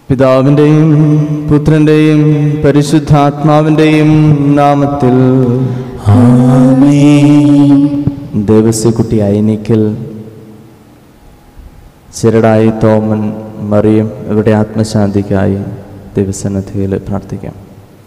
പിതാവിൻ്റെയും പുത്രൻ്റെയും പരിശുദ്ധാത്മാവിൻ്റെയും നാമത്തിൽ ദേവസ്യക്കുട്ടി അയനിക്കൽ ചിരടായി തോമൻ മറിയം ഇവിടെ ആത്മശാന്തിക്കായി ദിവസനധിയിൽ പ്രാർത്ഥിക്കാം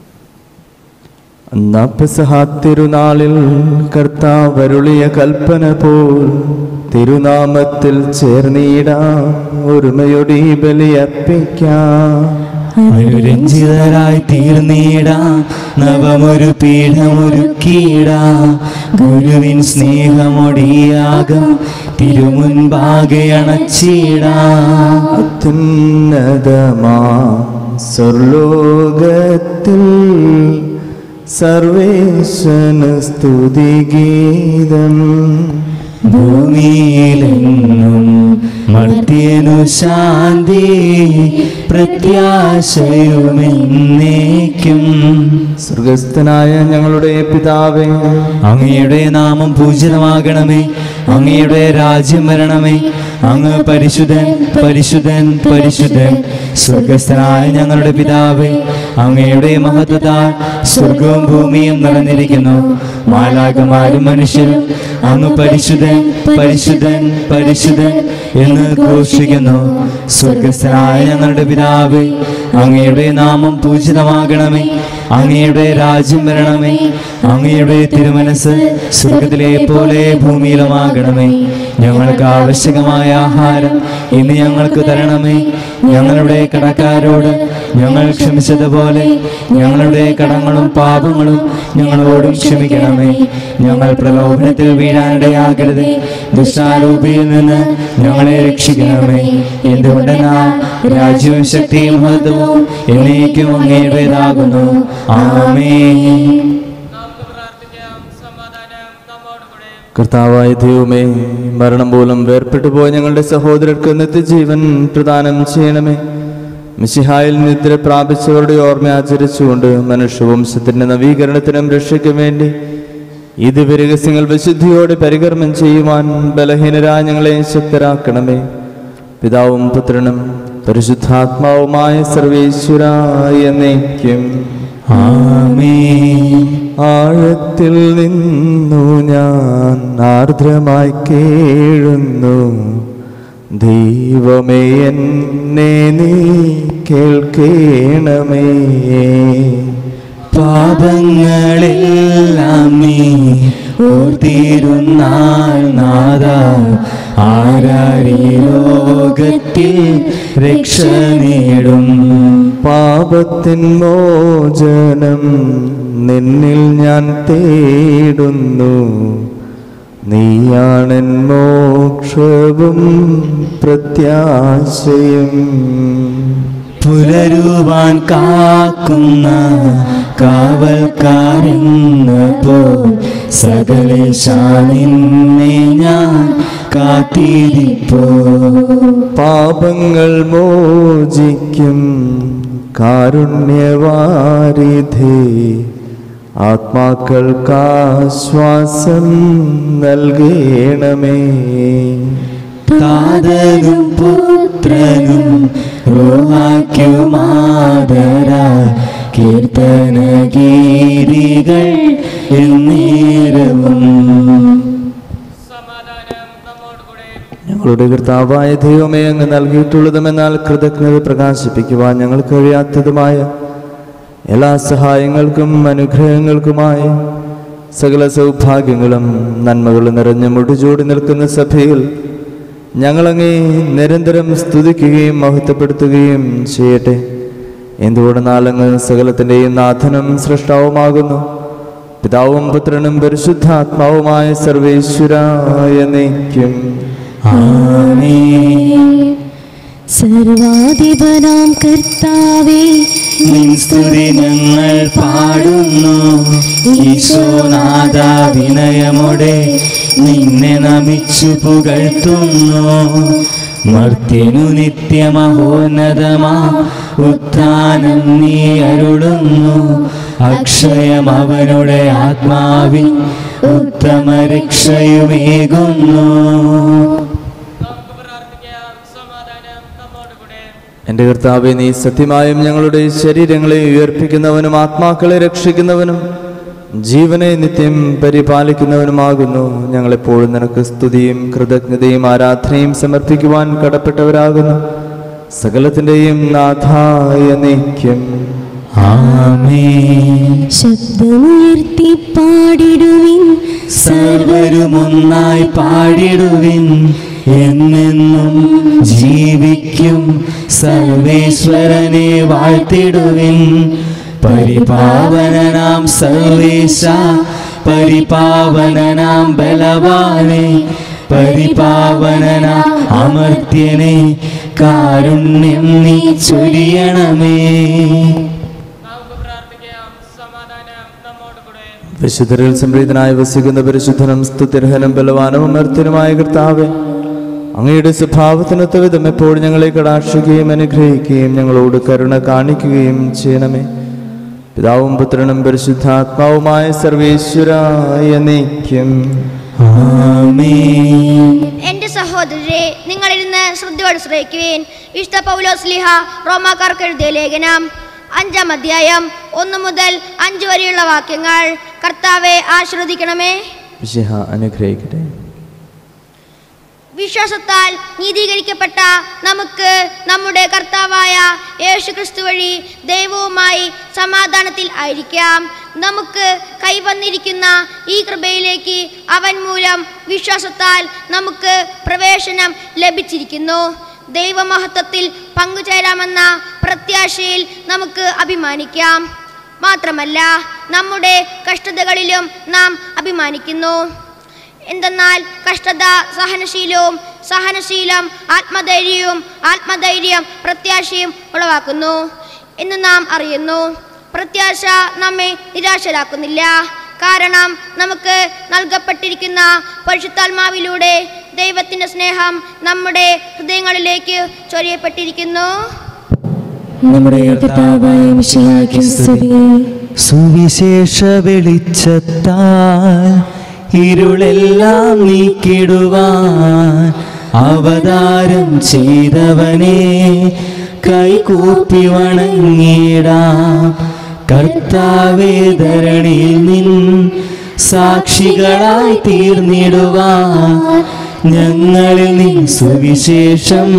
അന്നാ പെസഹാ തിരുനാളിൽ കർത്താവരുളിയ കൽപ്പന പോൽ തിരുനാമത്തിൽ ചേർന്നിടാം ഒരുമയൊടി ബലിയർപ്പിക്കാം അനുരഞ്ജിതരായി തീർന്നിടാം നവമൊരു പീഠമൊരുക്കിയിടാം ഗുരുവിൻ സ്നേഹമൊടിയാകം തിരുമുൻപാകെ അണച്ചിടാം അത്യുന്നതമാ സ്വർലോകത്തിൽ സർവേശന സ്തുതിഗീതം ഭൂമിയിലെങ്ങും മർത്യനു ശാന്തി പ്രത്യാശയുമെന്നേക്കും സ്വർഗസ്ഥനായ ഞങ്ങളുടെ പിതാവേ അങ്ങയുടെ നാമം പൂജിതമാകണമേ അങ്ങയുടെ രാജ്യം വരണമേ അങ്ങ് പരിശുദ്ധൻ പരിശുദ്ധൻ പരിശുദ്ധൻ സ്വർഗസ്ഥനായ ഞങ്ങളുടെ പിതാവേ അങ്ങയുടെ മഹത്വത്താൽ സ്വർഗവും ഭൂമിയും നിറഞ്ഞിരിക്കുന്നു മാലാകമാരും മനുഷ്യരും അങ്ങ് പരിശുദ്ധൻ പരിശുദ്ധൻ പരിശുദ്ധൻ എന്ന് ഘോഷിക്കുന്നു സ്വർഗസ്ഥനായ ഞങ്ങളുടെ പിതാവേ അങ്ങയുടെ നാമം പൂജിതമാകണമേ അങ്ങയുടെ രാജ്യം വരണമേ അങ്ങയുടെ തിരുമനസ് സ്വർഗത്തിലെ പോലെ ഭൂമിയിലുമാകണമേ ഞങ്ങൾക്ക് ആവശ്യകമായ ആഹാരം ഇന്ന് ഞങ്ങൾക്ക് തരണമേ ഞങ്ങളുടെ കടക്കാരോട് ഞങ്ങൾ ക്ഷമിച്ചതുപോലെ ഞങ്ങളുടെ കടങ്ങളും പാപങ്ങളും ഞങ്ങളോടും ക്ഷമിക്കണമേ ഞങ്ങൾ പ്രലോഭനത്തിൽ വീഴാനിടയാകരുത് ദുഷ്ടാരൂപിയിൽ നിന്ന് ഞങ്ങളെ രക്ഷിക്കണമേ എന്തുകൊണ്ടെന്നാൽ രാജ്യവും ശക്തിയും മഹത്വവും എന്നേക്കും അങ്ങയുടേതാകുന്നു ആമേ നമുക്ക് പ്രാർത്ഥിക്കാം സമാധാനം നമ്മോടുകൂടെ കർത്താവായ ദൈവമേ മരണം മൂലം വേർപെട്ടു പോയ ഞങ്ങളുടെ സഹോദരർക്ക് നിത്യജീവൻ പ്രദാനം ചെയ്യണമേ മിശിഹായിൽ നിദ്ര പ്രാപിച്ചവരുടെ ഓർമ്മ ആചരിച്ചുകൊണ്ട് മനുഷ്യവംശത്തിന്റെ നവീകരണത്തിനും രക്ഷയ്ക്കും വേണ്ടി ഇത് രഹസ്യങ്ങൾ വിശുദ്ധിയോടെ പരികർമ്മം ചെയ്യുവാൻ ബലഹീനരായ ഞങ്ങളെ ശക്തരാക്കണമേ പിതാവും പുത്രനും പരിശുദ്ധാത്മാവുമായ സർവേശ്വരായ എന്നേക്കും ആമേ ആഴത്തിൽ നിന്നു ഞാൻ ആർദ്രമായി കേഴുന്നു ദൈവമേ എന്നെ നീ കേൾക്കേണമേ പാപങ്ങളെല്ലാം നീ ഓർത്തിരുന്നാൽ നാദ ആരാരി ലോകത്തിൽ രക്ഷ നേടും പാപത്തിൻ മോചനം നിന്നിൽ ഞാൻ തേടുന്നു നീയാണെൻ മോക്ഷവും പ്രത്യാശയും പുലരുവാൻ കാക്കുന്ന കാവൽക്കാരെന്ന പോ സകലേശ നിന്നെ ഞാൻ കാത്തിരിപ്പോ പാപങ്ങൾ മോചിക്കും കാരുണ്യവാരിധേ ആത്മാക്കൾക്കാശ്വാസം നൽകണമേ താതനും പുത്രനും റോഹാക്കുമാതര കീർത്തന ഗീതികൾ എന്നേരവും സമാധാനം നമ്മോടുകൂടെ ഞങ്ങളുടെ കർത്താവായ ദൈവമേ അങ്ങ് നൽകിയിട്ടുള്ളതുമെന്നാൽ കൃതജ്ഞത പ്രകാശിപ്പിക്കുവാൻ ഞങ്ങൾ കഴിയാത്തതുമായ എല്ലാ സഹായങ്ങൾക്കും അനുഗ്രഹങ്ങൾക്കുമായി സകല സൗഭാഗ്യങ്ങളും നന്മകളും നിറഞ്ഞ് മുടിചൂടി നിൽക്കുന്ന സഭയിൽ ഞങ്ങളങ്ങേ നിരന്തരം സ്തുതിക്കുകയും മഹത്വപ്പെടുത്തുകയും ചെയ്യട്ടെ എന്തുകൊണ്ടെന്നാൽ അങ്ങ് സകലത്തിൻ്റെയും നാഥനും സൃഷ്ടാവുമാകുന്നു പിതാവും പുത്രനും പരിശുദ്ധാത്മാവുമായ സർവേശ്വരായ നയിക്കും സർവാധിപനാം കർത്താവേ നിൻ സ്തുതി ഞങ്ങൾ പാടുന്നു ഈശോനാഥ വിനയമോടെ നിന്നെ നമിച്ചു പുകഴ്ത്തുന്നു മർത്യനു നിത്യമഹോന്നതമാ ഉത്ഥാനം നീ അരുളുന്നു അക്ഷയം അവനുടെ ആത്മാവിൻ ഉത്തമ രക്ഷയുമേകുന്നു നമുക്ക് പ്രാർത്ഥിക്കാം സമാധാനം നമ്മോടുകൂടെ എൻ്റെ കർത്താവെ നീ സത്യമായും ഞങ്ങളുടെ ശരീരങ്ങളെ ഉയർപ്പിക്കുന്നവനും ആത്മാക്കളെ രക്ഷിക്കുന്നവനും ജീവനെ നിത്യം പരിപാലിക്കുന്നവനുമാകുന്നു ഞങ്ങളെപ്പോഴും നിനക്ക് സ്തുതിയും കൃതജ്ഞതയും ആരാധനയും സമർപ്പിക്കുവാൻ കടപ്പെട്ടവരാകുന്നു സകലത്തിൻ്റെയും നാഥായ നീക്യം ആമേൻ ശബ്ദമുയർത്തി പാടിടുവിൻ സർവരുമൊന്നായി പാടിടുവിൻ എന്നെന്നും ജീവിക്കും സർവേശ്വരനെ വാഴ്ത്തിടുവിൻ പരിപാവനനാം സർവേശ പരിപാവനനാം ബലവാനെ പരിപാവനനാം അമർത്യനെ കാരുണ്യം നീ ചൊരിയണമേ നമുക്ക് പ്രാർത്ഥിക്കാം സമാധാനം നമ്മോട് കൂടെ വിശുദ്ധരിൽ സംപ്രീതനായി വസിക്കുന്ന പരിശുദ്ധനും സ്തുതിർഹനും ബലവാനും അമർത്യനുമായ കർത്താവെ അങ്ങയുടെ സ്വഭാവത്തിനൊത്ത വിധം എപ്പോഴും ഞങ്ങളെ കടാക്ഷിക്കുകയും അനുഗ്രഹിക്കുകയും ഞങ്ങളോട് കരുണ കാണിക്കുകയും ചെയ്യണമേ പിതാവും പുത്രനും പരിശുദ്ധാത്മാവുമായ സർവേശ്വരായ നീക്യം ആമേൻ എന്റെ സഹോദരരെ നിങ്ങളിരുന്ന് ശ്രദ്ധയോടെ ശ്രദ്ധിക്കുവേൻ വിശുദ്ധ പൗലോസ് ലിഹ റോമാക്കാർക്ക് എഴുതിയ ലേഖനം അഞ്ചാം അധ്യായം ഒന്ന് മുതൽ അഞ്ച് വരെയുള്ള വാക്യങ്ങൾ കർത്താവെ ആശ്രദിക്കണമേ വിശിഹ അനുഗ്രഹിക്കട്ടെ വിശ്വാസത്താൽ നീതീകരിക്കപ്പെട്ട നമുക്ക് നമ്മുടെ കർത്താവായ യേശു ക്രിസ്തു വഴി ദൈവവുമായി സമാധാനത്തിൽ ആയിരിക്കാം നമുക്ക് കൈവന്നിരിക്കുന്ന ഈ കൃപയിലേക്ക് അവൻ മൂലം വിശ്വാസത്താൽ നമുക്ക് പ്രവേശനം ലഭിച്ചിരിക്കുന്നു ദൈവമഹത്വത്തിൽ പങ്കുചേരാമെന്ന പ്രത്യാശയിൽ നമുക്ക് അഭിമാനിക്കാം മാത്രമല്ല നമ്മുടെ കഷ്ടതകളിലും നാം അഭിമാനിക്കുന്നു എന്തെന്നാൽ കഷ്ടത സഹനശീലവും സഹനശീലം ആത്മധൈര്യവും ആത്മധൈര്യം പ്രത്യാശയും ഉളവാക്കുന്നു എന്ന് നാം അറിയുന്നു പ്രത്യാശ നമ്മെ നിരാശരാക്കുന്നില്ല കാരണം നമുക്ക് നൽകപ്പെട്ടിരിക്കുന്ന പരിശുദ്ധാത്മാവിലൂടെ ദൈവത്തിൻ്റെ സ്നേഹം നമ്മുടെ ഹൃദയങ്ങളിലേക്ക് ചൊരിയപ്പെട്ടിരിക്കുന്നു നമ്മുടെ കർത്താവായ മിശിഹായ്ക്ക് സ്തുതി സുവിശേഷ വെളിച്ചത്താൽ ഇരുളെല്ലാം നീക്കിടുവാൻ അവതാരം ചെയ്തവനെ കൈകൂപ്പി വണങ്ങിടാം കർത്താവേ ധരണിയിൽ നിൻ സാക്ഷികളായി തീർന്നിടുവാൻ ഞങ്ങളിൽ നിൻ സുവിശേഷം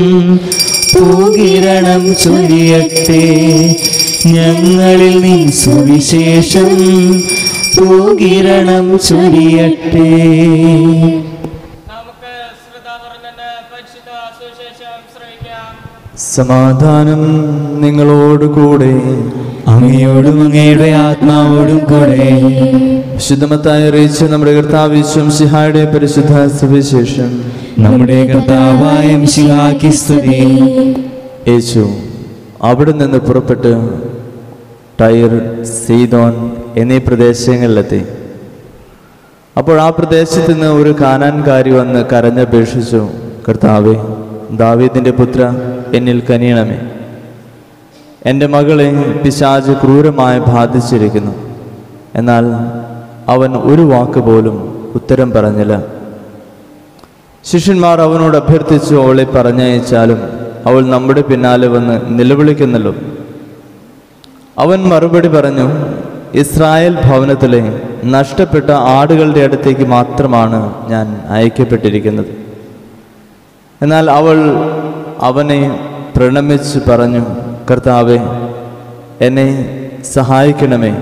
പൂകിരണം ചൊരിയട്ടെ ഞങ്ങളിൽ നിൻ സുവിശേഷം പൂകിരണം ചൊരിയട്ടെ നമുക്ക് ശ്രദ്ധാപൂർവ്വം പരിശുദ്ധ സുവിശേഷം ശ്രമിക്കാം സമാധാനം നിങ്ങളോട് കൂടെ അങ്ങയോടും അങ്ങയുടെ ആത്മാവോടും കൂടെ ശുദ്ധമത്തായി അറിയിച്ച നമ്മുടെ കർത്താവ് വിശ്വംസിഹായുടെ പരിശുദ്ധ സുവിശേഷം നമ്മുടെ കർത്താവായ മിശിഹായ്ക്ക് സ്തുതി യേശു അവിടെ നിന്ന് പുറപ്പെട്ട് ടൈർ സീതോൻ എന്നീ പ്രദേശങ്ങളിലെത്തി അപ്പോൾ ആ പ്രദേശത്ത് നിന്ന് ഒരു കാനാൻകാരി വന്ന് കരഞ്ഞപേക്ഷിച്ചു കർത്താവെ ദാവീദിൻ്റെ പുത്ര എന്നിൽ കനിയണമേ എൻ്റെ മകളെ പിശാജ് ക്രൂരമായി ബാധിച്ചിരിക്കുന്നു എന്നാൽ അവൻ ഒരു വാക്ക് പോലും ഉത്തരം പറഞ്ഞില്ല ശിഷ്യന്മാർ അവനോട് അഭ്യർത്ഥിച്ചു അവളെ പറഞ്ഞയച്ചാലും അവൾ നമ്മുടെ പിന്നാലെ വന്ന് നിലവിളിക്കുന്നല്ലോ അവൻ മറുപടി പറഞ്ഞു ഇസ്രായേൽ ഭവനത്തിലെ നഷ്ടപ്പെട്ട ആടുകളുടെ അടുത്തേക്ക് മാത്രമാണ് ഞാൻ അയക്കപ്പെട്ടിരിക്കുന്നത് എന്നാൽ അവൾ അവനെ പ്രണമിച്ച് പറഞ്ഞു കർത്താവെ എന്നെ സഹായിക്കണമേ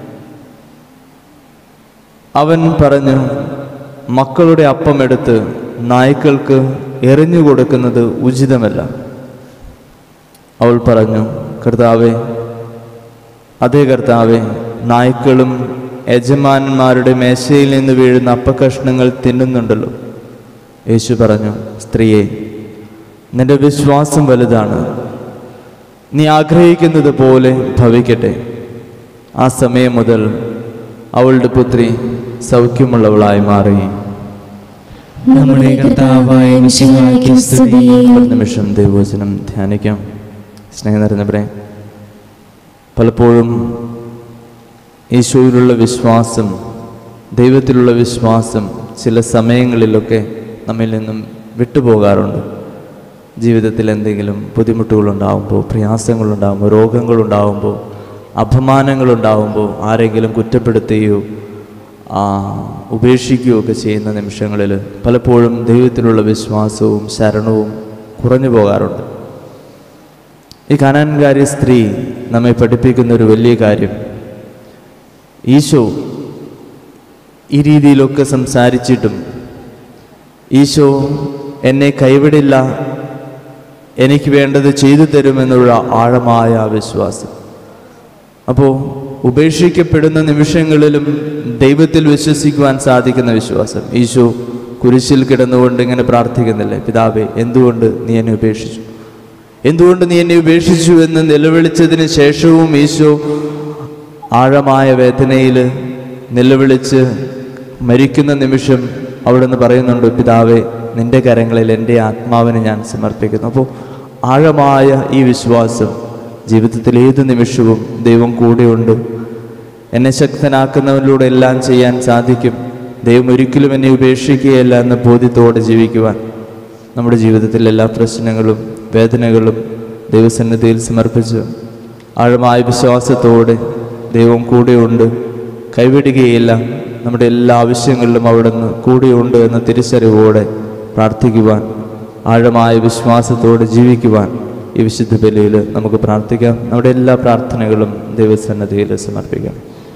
അവൻ പറഞ്ഞു മക്കളുടെ അപ്പമെടുത്ത് നായ്ക്കൾക്ക് എറിഞ്ഞു കൊടുക്കുന്നത് ഉചിതമല്ല അവൾ പറഞ്ഞു കർത്താവെ അതേ കർത്താവെ നായ്ക്കളും യജമാനന്മാരുടെ മേശയിൽ നിന്ന് വീഴുന്ന അപ്പക്കഷ്ണങ്ങൾ തിന്നുന്നുണ്ടല്ലോ യേശു പറഞ്ഞു സ്ത്രീയെ നിന്റെ വിശ്വാസം വലുതാണ് നീ ആഗ്രഹിക്കുന്നത് പോലെ ഭവിക്കട്ടെ ആ സമയം മുതൽ അവളുടെ പുത്രി സൗഖ്യമുള്ളവളായി മാറി നമ്മുടെ കർത്താവായ മിശിഹായ്ക്ക് സ്തുതി ഒരു നിമിഷം ദൈവവചനം ധ്യാനിക്കാം സ്നേഹം നിറഞ്ഞവരെ പലപ്പോഴും ഈശോയിലുള്ള വിശ്വാസം ദൈവത്തിലുള്ള വിശ്വാസം ചില സമയങ്ങളിലൊക്കെ നമ്മിൽ നിന്നും വിട്ടുപോകാറുണ്ട് ജീവിതത്തിൽ എന്തെങ്കിലും ബുദ്ധിമുട്ടുകളുണ്ടാകുമ്പോൾ പ്രയാസങ്ങളുണ്ടാകുമ്പോൾ രോഗങ്ങളുണ്ടാകുമ്പോൾ അപമാനങ്ങളുണ്ടാകുമ്പോൾ ആരെങ്കിലും കുറ്റപ്പെടുത്തുകയോ ആ, ഉപേക്ഷിക്കുകയോ ഒക്കെ ചെയ്യുന്ന നിമിഷങ്ങളിൽ പലപ്പോഴും ദൈവത്തിലുള്ള വിശ്വാസവും ശരണവും കുറഞ്ഞു പോകാറുണ്ട് ഈ കനാൻകാരി സ്ത്രീ നമ്മെ പഠിപ്പിക്കുന്ന ഒരു വലിയ കാര്യം ഈശോ ഈ രീതിയിലൊക്കെ സംസാരിച്ചിട്ടും ഈശോ എന്നെ കൈവിടില്ല എനിക്ക് വേണ്ടത് ചെയ്തു തരുമെന്നുള്ള ആഴമായ ആ വിശ്വാസം അപ്പോൾ ഉപേക്ഷിക്കപ്പെടുന്ന നിമിഷങ്ങളിലും ദൈവത്തിൽ വിശ്വസിക്കുവാൻ സാധിക്കുന്ന വിശ്വാസം ഈശോ കുരിശിൽ കിടന്നുകൊണ്ട് ഇങ്ങനെ പ്രാർത്ഥിക്കുന്നില്ലേ പിതാവേ എന്തുകൊണ്ട് നീ എന്നെ ഉപേക്ഷിച്ചു എന്തുകൊണ്ട് നീ എന്നെ ഉപേക്ഷിച്ചു എന്ന് നിലവിളിച്ചതിന് ശേഷവും ഈശോ ആഴമായ വേദനയിൽ നിലവിളിച്ച് മരിക്കുന്ന നിമിഷം അവിടുന്ന് പറയുന്നുണ്ട് പിതാവേ നിന്റെ കരങ്ങളിൽ എൻ്റെ ആത്മാവിനെ ഞാൻ സമർപ്പിക്കുന്നു അപ്പോൾ ആഴമായ ഈ വിശ്വാസം ജീവിതത്തിൽ ഏത് നിമിഷവും ദൈവം കൂടെയുണ്ട് എന്നെ ശക്തനാക്കുന്നവരിലൂടെ എല്ലാം ചെയ്യാൻ സാധിക്കും ദൈവം ഒരിക്കലും എന്നെ ഉപേക്ഷിക്കുകയല്ല എന്ന ബോധ്യത്തോടെ ജീവിക്കുവാൻ നമ്മുടെ ജീവിതത്തിലെ എല്ലാ പ്രശ്നങ്ങളും വേദനകളും ദൈവസന്നിധിയിൽ സമർപ്പിച്ച് ആഴമായ വിശ്വാസത്തോടെ ദൈവം കൂടെയുണ്ട് കൈവിടുകയില്ല നമ്മുടെ എല്ലാ ആവശ്യങ്ങളിലും അവിടുന്ന് കൂടെയുണ്ട് എന്ന തിരിച്ചറിവോടെ പ്രാർത്ഥിക്കുവാൻ ആഴമായ വിശ്വാസത്തോടെ ജീവിക്കുവാൻ ഈ വിശുദ്ധ ബലിയിൽ നമുക്ക് പ്രാർത്ഥിക്കാം നമ്മുടെ എല്ലാ പ്രാർത്ഥനകളും ദൈവസന്നിധിയിൽ സമർപ്പിക്കാം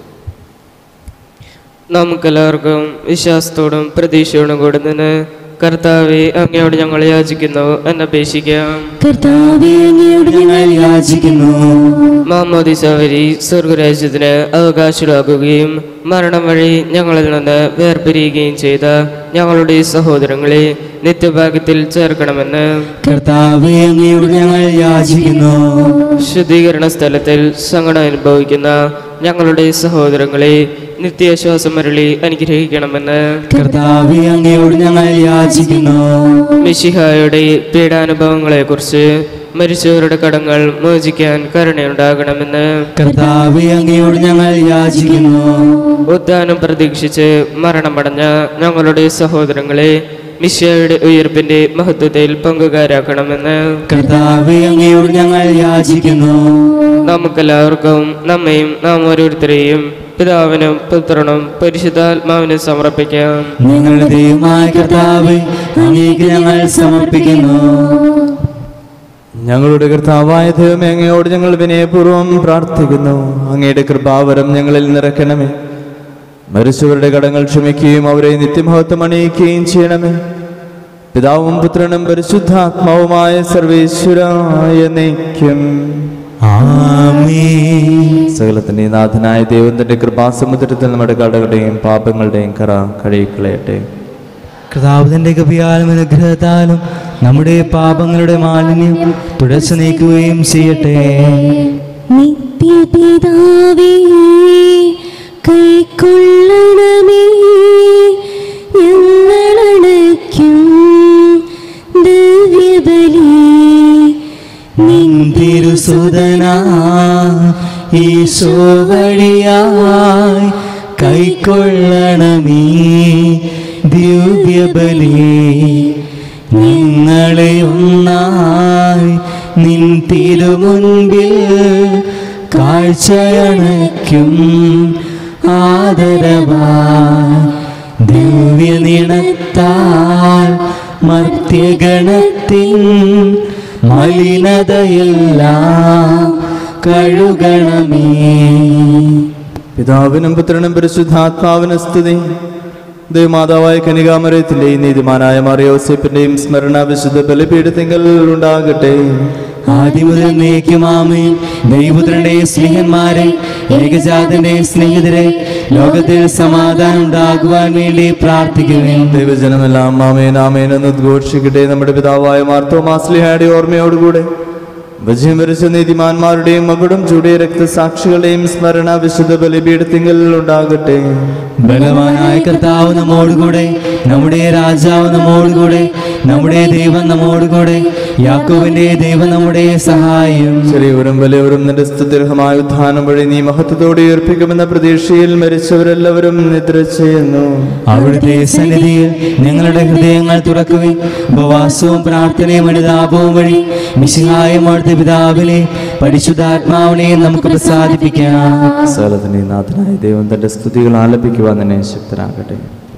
നമുക്കെല്ലാവർക്കും വിശ്വാസത്തോടും പ്രതീക്ഷയോടും കൂടെ നിന്ന് കർത്താവെ അങ്ങയോട് ഞങ്ങൾ യാചിക്കുന്നു എന്നപേക്ഷിക്കാം കർത്താവേ അങ്ങയോട് ഞങ്ങൾ യാചിക്കുന്നു മാമോദിസ വഴി സ്വർഗരാജ്യത്തിന് അവകാശികളാക്കുകയും മരണം വഴി ഞങ്ങളിൽ നിന്ന് വേർപിരിയുകയും ചെയ്ത ഞങ്ങളുടെ സഹോദരങ്ങളെ നിത്യഭാഗ്യത്തിൽ ചേർക്കണമെന്ന് കർത്താവെ അങ്ങയോട് ഞങ്ങൾ യാചിക്കുന്നു ശുദ്ധീകരണ സ്ഥലത്തിൽ സങ്കടം അനുഭവിക്കുന്ന ഞങ്ങളുടെ സഹോദരങ്ങളെ നിത്യശ്വാസം മരളി അനുഗ്രഹിക്കണമെന്ന് കർത്താവെ അങ്ങയോട് ഞങ്ങൾ യാചിക്കുന്നു മിശിഹായുടെ പീഡാനുഭവങ്ങളെക്കുറിച്ച് മരിച്ചവരുടെ കടങ്ങൾ മോചിക്കാൻ കരുണയുണ്ടാകണമെന്ന് കർത്താവെ അങ്ങയോട് ഞങ്ങൾ യാചിക്കുന്നു ഉദ്ധാനം പ്രതീക്ഷിച്ച് മരണമടഞ്ഞ ഞങ്ങളുടെ സഹോദരങ്ങളെ മിശിഹായുടെ ഉയർപ്പിന്റെ മഹത്വത്തിൽ പങ്കുകാരാക്കണമെന്ന് കർത്താവെ അങ്ങയോട് ഞങ്ങൾ യാചിക്കുന്നു നമുക്കെല്ലാവർക്കും നമ്മയും നാം ഓരോരുത്തരെയും പിതാവിനും പുത്രനും പരിശുദ്ധാത്മാവിനും സമർപ്പിക്കാം ഞങ്ങളുടെ ദൈവമായ കർത്താവെ അങ്ങേക്ക് ഞങ്ങൾ സമർപ്പിക്കുന്നു ഞങ്ങളുടെ കർത്താവായ ദൈവമേ അങ്ങയോട് ഞങ്ങൾ വിനയപൂർവ്വം പ്രാർത്ഥിക്കുന്നു അങ്ങയുടെ കൃപാവരം ഞങ്ങളിൽ നിറയ്ക്കണമേ മരിച്ചവരുടെ കടങ്ങൾ ക്ഷമിക്കുകയും അവരെ നിത്യമഹത്വം അണിയിക്കുകയും ചെയ്യണമേ പിതാവും പുത്രനും പരിശുദ്ധാത്മാവുമായ സർവേശ്വരായ നയിക്കും ആമേൻ സകലത്തിന്റെ നാഥനായ ദൈവം തന്റെ കൃപാസമുദ്രത്തിൽ നമ്മുടെ കടകളുടെയും പാപങ്ങളുടെയും കറ കഴുകിക്കളയട്ടെ കർത്താവിന്റെ കൃപയാലും അനുഗ്രഹത്താലും നമ്മുടെ പാപങ്ങളുടെ മാലിന്യം തുടച്ചു നീക്കുകയും ചെയ്യട്ടെ നിത്യപിതാവേ കൈക്കൊള്ളണമേ ഞങ്ങളണയ്ക്കും ദിവ്യബലി നിൻ തിരുസുതനാ ഈശോ വഴിയായി കൈക്കൊള്ളണമേ ദിവ്യബലി ഞങ്ങളെ ഒന്നായി നിൻ തിരുമുൻപിൽ കാഴ്ചയണയ്ക്കും ആദരവായി ദിവ്യനിണത്താൽ മർത്യഗണത്തിൻ മലിനതയെല്ലാം കഴുകണമേ പിതാവിനും പുത്രനും പരിശുദ്ധാത്മാവിനും സ്തുതി ദേവമാതാവായ കനികാമരത്തിന്റെയും നീതിമാനായ മറിയോസേപ്പിന്റെയും സ്മരണ വിശുദ്ധ ബലിപീഠത്തിങ്കൽ ഉണ്ടാകട്ടെ ആദ്യം മുതൽ നീക്കുമാമേ ദൈവപുത്രന്റെ സ്നേഹന്മാരെ ഏകജാതന്റെ സ്നേഹിതരെ ലോകത്തിൽ സമാധാനം ഉണ്ടാകുവാൻ വേണ്ടി പ്രാർത്ഥിക്കുവേൻ ദൈവജനമെല്ലാം ആമേൻ ആമേൻ എന്ന് ഉദ്ഘോഷിക്കട്ടെ നമ്മുടെ പിതാവായ മാർത്തോമാസ്ലിഹയുടെ ഓർമ്മയോടുകൂടെ വിജയം വരിച്ച നീതിമാന്മാരുടെയും മകുടം ചൂടിയ രക്തസാക്ഷികളുടെയും സ്മരണ വിശുദ്ധ ബലിപീഠത്തിങ്കൽ ഉണ്ടാകട്ടെ ബലവാനായ കർത്താവ് നമ്മോടുകൂടെ നമ്മുടെ രാജാവ് നമ്മോടുകൂടെ നമ്മുടെ ദൈവം നമ്മോടുകൂടെ യാക്കോവിന്റെ ദൈവം നമ്മുടെ സഹായം ചെറിയവരും വലിയവരും നിന്റെ സ്തുതിർഹമായ ഉത്ഥാനം വഴി നീ മഹത്വത്തോടെ ഉയർപ്പിക്കുമെന്ന പ്രതീക്ഷയിൽ മരിച്ചവരെല്ലാവരും നിദ്ര ചെയ്യുന്നു അവിടുത്തെ സന്നിധിയിൽ ഞങ്ങളുടെ ഹൃദയങ്ങൾ തുറക്കുകയും ഉപവാസവും പ്രാർത്ഥനയും അനുതാപവും വഴി മിശിഹായും അവിടുത്തെ പിതാവിനെ പരിശുദ്ധാത്മാവിനെ നമുക്ക് പ്രസാദിപ്പിക്കാം സകലത്തിന്റെ നാഥനായ ദൈവം തന്റെ സ്തുതികൾ ആലപിക്കുവാൻ തന്നെ ശക്തനാകട്ടെ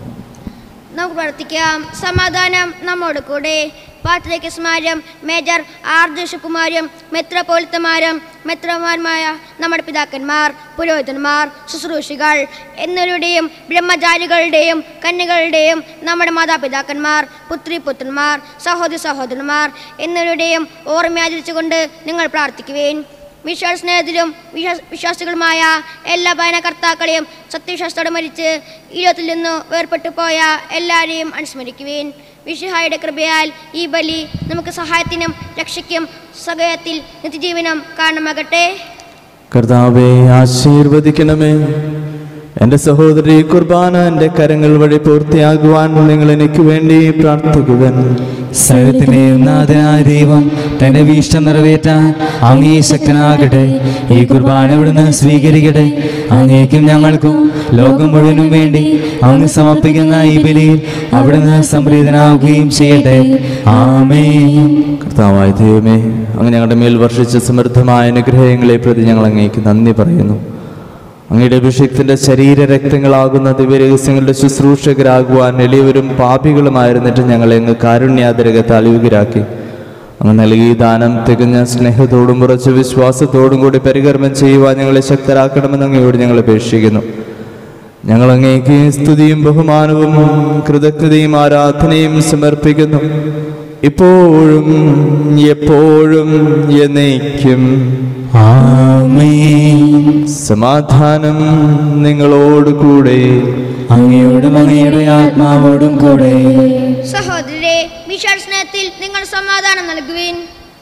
നമുക്ക് പ്രാർത്ഥിക്കാം സമാധാനം നമ്മോട് കൂടെ പാത്രയ്ക്ക് സ്മാരം മേജർ ആർ ജോഷകുമാരും മെത്രപോലിത്തമാരും മെത്രമാരുമായ നമ്മുടെ പിതാക്കന്മാർ പുരോഹിതന്മാർ ശുശ്രൂഷികൾ എന്നിവരുടെയും ബ്രഹ്മചാരികളുടെയും കന്യകളുടെയും നമ്മുടെ മാതാപിതാക്കന്മാർ പുത്രി പുത്രന്മാർ സഹോദരി സഹോദരന്മാർ എന്നിവരുടെയും ഓർമ്മയാചരിച്ചുകൊണ്ട് നിങ്ങൾ പ്രാർത്ഥിക്കുവേൻ വിശ്വാസ സ്നേഹത്തിലും വിശ്വാസ വിശ്വാസികളുമായ എല്ലാ ഭയനകർത്താക്കളെയും സത്യവിശ്വാസത്തോടെ മരിച്ച് ഇരുപത്തിൽ നിന്ന് വേർപെട്ടു പോയ എല്ലാവരെയും അനുസ്മരിക്കുവേൻ വിശുഹായുടെ കൃപയാൽ ഈ ബലി നമുക്ക് സഹായത്തിനും രക്ഷയ്ക്കും സഹയത്തിൽ നിത്യജീവനം കാരണമാകട്ടെ കർത്താവെ ആശീർവദിക്കണമേ എൻ്റെ സഹോദരി കുർബാന എൻ്റെ കരങ്ങൾ വഴി പൂർത്തിയാകുവാൻ നിങ്ങൾ എനിക്ക് വേണ്ടി പ്രാർത്ഥിക്കുവൻ സകലത്തിലെ നാഥനായ ദൈവം തന്റെ വീഷ്ടം നിറവേറ്റാൻ അങ്ങേ ശക്തനാകട്ടെ ഈ കുർബാന ഇവിടുന്ന് സ്വീകരിക്കട്ടെ അങ്ങേക്കും ഞങ്ങൾക്കും ലോകം മുഴുവനും വേണ്ടി അങ്ങ് സമർപ്പിക്കുന്ന ഈ ബലിയിൽ അവിടുന്ന് സംപ്രീതനാവുകയും ചെയ്യട്ടെ ആമേ കർത്താവായ ദൈവമേ അങ്ങ് ഞങ്ങളുടെ മേൽ വർഷിച്ച സമൃദ്ധമായ അനുഗ്രഹങ്ങളെ പ്രതി ഞങ്ങൾ അങ്ങേക്ക് നന്ദി പറയുന്നു അങ്ങയുടെ അഭിഷേകത്തിന്റെ ശരീര രക്തങ്ങളാകുന്ന ദിവ്യരഹസ്യങ്ങളുടെ ശുശ്രൂഷകരാകുവാൻ എളിയവരും പാപികളുമായിരുന്നിട്ട് ഞങ്ങളെ അങ്ങ് കാരുണ്യാതിരകത്താൽ യുഗരാക്കി അങ്ങ് നൽകി ദാനം തികഞ്ഞ സ്നേഹത്തോടും ഉറച്ച വിശ്വാസത്തോടും കൂടി പരികർമ്മം ചെയ്യുവാൻ ഞങ്ങളെ ശക്തരാക്കണമെന്ന് അങ്ങയോട് ഞങ്ങൾ അപേക്ഷിക്കുന്നു ഞങ്ങൾ അങ്ങേക്ക് സ്തുതിയും ബഹുമാനവും കൃതജ്ഞതയും ആരാധനയും സമർപ്പിക്കുന്നു ഇപ്പോഴും എപ്പോഴും എന്നേക്കും ആമേ സമാധാനം നിങ്ങളോട് കൂടെ അങ്ങയോടും അങ്ങയുടെ ആത്മാവോടും കൂടെ സഹോദരരെ വിശ്വാസ സ്നേഹത്തിൽ നിങ്ങൾ സമാധാനം നൽകുവിൻ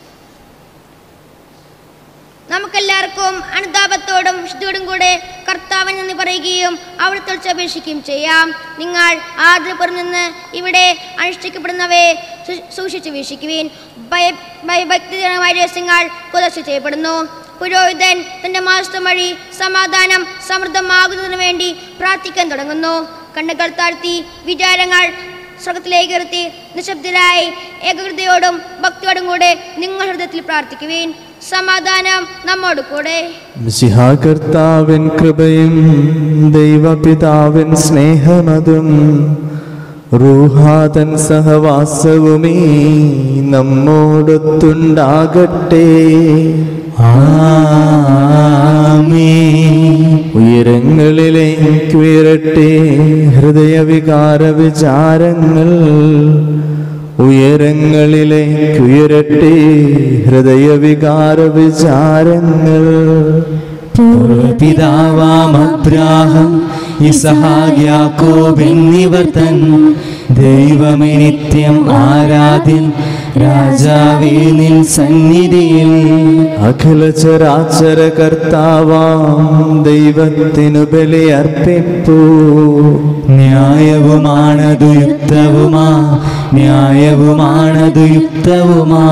നമുക്കെല്ലാവർക്കും അനുതാപത്തോടും ശുദ്ധിയോടും കൂടെ കർത്താവിൽ നിന്ന് പറയുകയും അവിടുത്തെ അപേക്ഷിക്കുകയും ചെയ്യാം നിങ്ങൾ ആദരപ്പുറം നിന്ന് ഇവിടെ അനുഷ്ഠിക്കപ്പെടുന്നവയെ സു- സൂക്ഷിച്ചു വീക്ഷിക്കുവിൻ ഭയ ഭയഭക്തിജനമായ രഹസ്യങ്ങൾ പുതച്ചു ചെയ്യപ്പെടുന്നു പുരോഹിതൻ തന്റെ മാസം വഴി സമാധാനം സമൃദ്ധമാകുന്നതിനു വേണ്ടി പ്രാർത്ഥിക്കാൻ തുടങ്ങുന്നു കണ്ണുകൾ താഴ്ത്തി വിചാരങ്ങൾ സ്വർഗത്തിലേക്ക് ഉയർത്തി നിശബ്ദരായി ഏകകൃതയോടും ഭക്തിയോടും കൂടെ നിങ്ങൾ ഹൃദയത്തിൽ പ്രാർത്ഥിക്കുവിൻ സമാധാനം നമ്മോട് കൂടെ മിശിഹാ കർത്താവിൻ കൃപയും ദൈവപിതാവിൻ സ്നേഹമതും റൂഹാതൻ സഹവാസവുമീ നമ്മോടൊത്തുണ്ടാകട്ടെ ആമേ ഉയരങ്ങളിലേക്ക് ഉയരട്ടെ ഹൃദയവികാര വിചാരങ്ങൾ ഉയരങ്ങളിലേക്ക് ഉയരട്ടെ ഹൃദയവികാര വിചാരങ്ങൾ പൂർവപിതാവാം അബ്രാഹം ഇസഹാഗ്യാക്കോബ് എന്നിവർ തൻ ദൈവമേ നിത്യം ആരാധ്യൻ രാജാവേ നിൻ സന്നിധിയിൽ അഖില ചരാചര കർത്താവാം ദൈവത്തിനു ബലിയർപ്പിപ്പൂ ന്യായവുമാണതു യുക്തവുമാ ന്യായവുമാണതു യുക്തവുമാ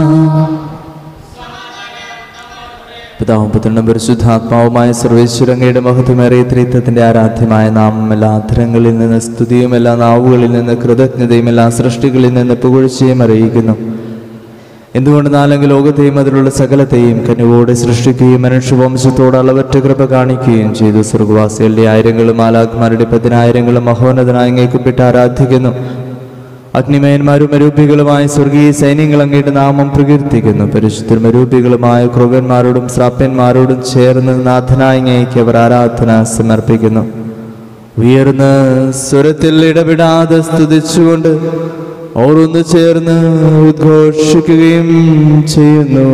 പിതാവും പുത്രനും പരിശുദ്ധാത്മാവുമായ സർവേശ്വരങ്ങയുടെ മഹത്വമേറിയ ത്രിത്വത്തിന്റെ ആരാധ്യമായ നാമം എല്ലാ അധരങ്ങളിൽ നിന്ന് സ്തുതിയും എല്ലാ നാവുകളിൽ നിന്ന് കൃതജ്ഞതയും എല്ലാ സൃഷ്ടികളിൽ നിന്ന് പുകഴ്ചയും അറിയിക്കുന്നു എന്തുകൊണ്ട് നാലെങ്കിൽ ലോകത്തെയും അതിലുള്ള സകലത്തെയും കനിവോടെ സൃഷ്ടിക്കുകയും മനുഷ്യവംശത്തോട് അളവറ്റ കൃപ കാണിക്കുകയും ചെയ്തു സ്വർഗവാസികളുടെ ആയിരങ്ങളും ആലാഖ്മാരുടെ പതിനായിരങ്ങളും മഹോന്നതനായി അങ്ങേക്കുപിട്ട് ആരാധിക്കുന്നു അഗ്നിമയന്മാരും അരൂപികളുമായ സ്വർഗീയ സൈന്യങ്ങൾ അങ്ങയുടെ നാമം പ്രകീർത്തിക്കുന്നു പരിശുദ്ധരും അരൂപികളുമായ ക്രൂകന്മാരോടും ശ്രാപ്യന്മാരോടും ചേർന്ന് നാഥനായി അങ്ങേക്ക് അവർ ആരാധന സമർപ്പിക്കുന്നു ഉയർന്ന സ്വരത്തിൽ ഇടപെടാതെ സ്തുതിച്ചുകൊണ്ട് അവർ ഒന്ന് ചേർന്ന് ഉദ്ഘോഷിക്കുകയും ചെയ്യുന്നു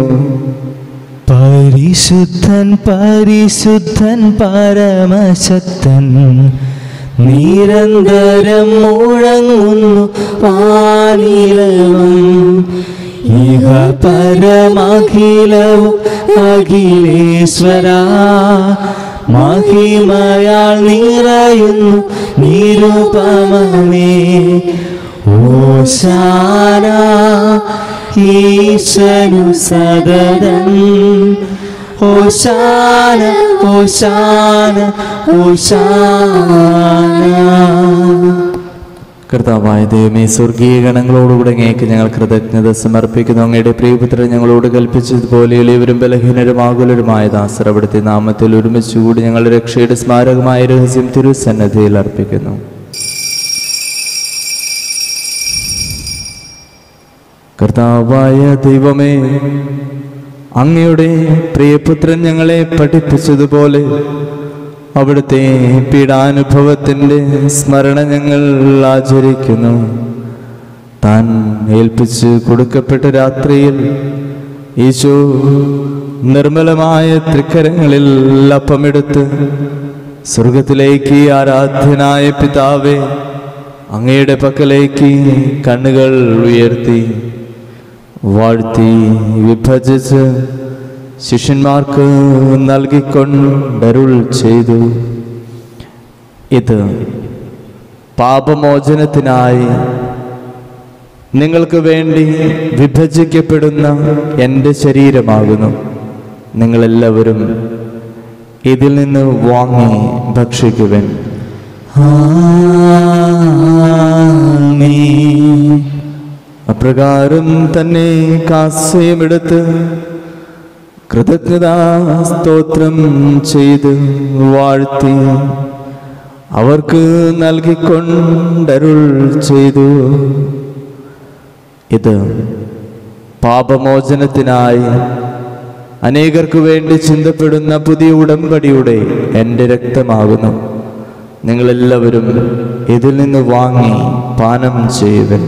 പരിശുദ്ധൻ പരിശുദ്ധൻ പരമശക്തൻ നിരന്തരം മുഴങ്ങുന്നു പാനിലവും ഇഹ പരമഖിലവും അഖിലേശ്വര മഹിമയാൽ നിറയുന്നു നിരുപമമേ ഓശാന ഈശനു സദതം ഓശാന ഓശാന ഓശാന കർത്താവായ ദൈവമേ സ്വർഗീയ ഗണങ്ങളോടുകൂടെ അങ്ങേക്ക് ഞങ്ങൾ കൃതജ്ഞത സമർപ്പിക്കുന്നു അങ്ങയുടെ പ്രിയപുത്രൻ ഞങ്ങളോട് കൽപ്പിച്ചതുപോലെ എളിയവരും ബലഹീനരും ആകുലരുമായ ദാസർ അവിടുത്തെ നാമത്തിൽ ഒരുമിച്ച് കൂടി ഞങ്ങളുടെ രക്ഷയുടെ സ്മാരകമായ രഹസ്യം തിരുസന്നദ്ധിയിൽ അർപ്പിക്കുന്നു കർത്താവായ ദൈവമേ അങ്ങയുടെ പ്രിയപുത്രൻ ഞങ്ങളെ പഠിപ്പിച്ചതുപോലെ അവിടുത്തെ പീഡാനുഭവത്തിൻ്റെ സ്മരണ ഞങ്ങൾ ആചരിക്കുന്നു താൻ ഏൽപ്പിച്ച് കൊടുക്കപ്പെട്ട രാത്രിയിൽ ഈശോ നിർമ്മലമായ തൃക്കരങ്ങളിൽ അപ്പമെടുത്ത് സ്വർഗത്തിലേക്ക് ആരാധ്യനായ പിതാവേ അങ്ങയുടെ പക്കലേക്ക് കണ്ണുകൾ ഉയർത്തി വാഴ്ത്തി വിഭജിച്ച് ശിഷ്യന്മാർക്ക് നൽകിക്കൊണ്ടരുൾ ചെയ്തു ഇത് പാപമോചനത്തിനായി നിങ്ങൾക്ക് വേണ്ടി വിഭജിക്കപ്പെടുന്ന എൻ്റെ ശരീരമാകുന്നു നിങ്ങളെല്ലാവരും ഇതിൽ നിന്ന് വാങ്ങി ഭക്ഷിക്കുവൻ ആമേൻ അപ്രകാരം തന്നെ കാസ്യമെടുത്ത് കൃതജ്ഞതാ സ്തോത്രം ചെയ്ത് വാഴ്ത്തി അവർക്ക് നൽകിക്കൊണ്ടരുൾ ചെയ്തു ഇത് പാപമോചനത്തിനായി അനേകർക്ക് വേണ്ടി ചിന്തപ്പെടുന്ന പുതിയ ഉടമ്പടിയുടെ എൻ്റെ രക്തമാകുന്നു നിങ്ങളെല്ലാവരും ഇതിൽ നിന്ന് വാങ്ങി പാനം ചെയ്യുവൻ